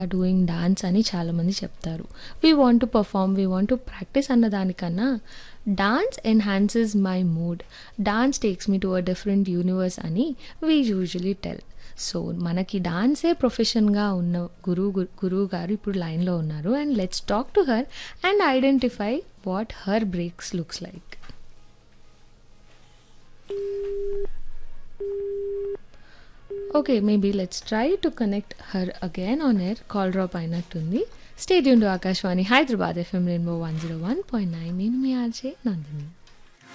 doing dance అని చాలామంది చెప్తారు we want to perform we want to practice అన్న దానికన్నా dance enhances my mood dance takes me to a different universe అని we usually tell so మనకి డాన్సే ప్రొఫెషన్గా ఉన్న గురువు గురువు గారు ఇప్పుడు లైన్లో ఉన్నారు and let's talk to her and identify what her breaks looks like okay maybe let's try to connect her again on air call drop అయినట్టుంది stay tuned to Akashvani Hyderabad FM rainbow one zero one point nine నేను మీ RJ Nandini